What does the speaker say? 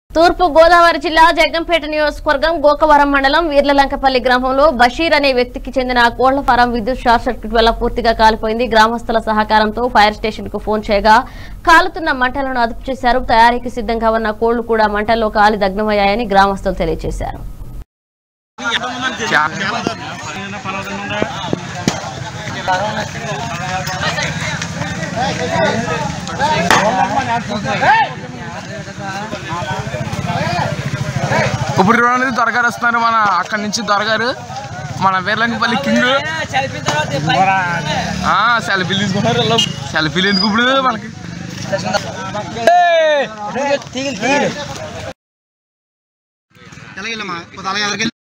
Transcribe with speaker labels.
Speaker 1: తూర్పు గోదావరి జిల్లా జగ్గంపేట నియోజకవర్గం గోకవరం మండలం వీర్లలంకపల్లి గ్రామంలో బషీర్ అనే వ్యక్తికి చెందిన కోళ్ల ఫారం విద్యుత్ షార్ట్ సర్క్యూట్ వల్ల పూర్తిగా కాలిపోయింది గ్రామస్తుల సహకారంతో ఫైర్ స్టేషన్ కు ఫోన్ చేయగా కాలుతున్న మంటలను అదుపు చేశారు తయారీకి సిద్ధంగా ఉన్న కోళ్లు కూడా మంటల్లో కాలి దగ్నమయ్యాయని గ్రామస్తులు తెలియజేశారు
Speaker 2: ఇప్పుడు చూడండి దొరగారు వస్తున్నారు మన అక్కడి నుంచి దొరగారు మన వీర్లంకపల్లి కింగ్ ఆ, సెల్ఫీలు తీసుకుంటారు వీళ్ళు. సెల్ఫీలు ఎందుకు ఇప్పుడు మనకి
Speaker 3: ఎలాగెళ్ళమ్మా అలాగే ఎవరికి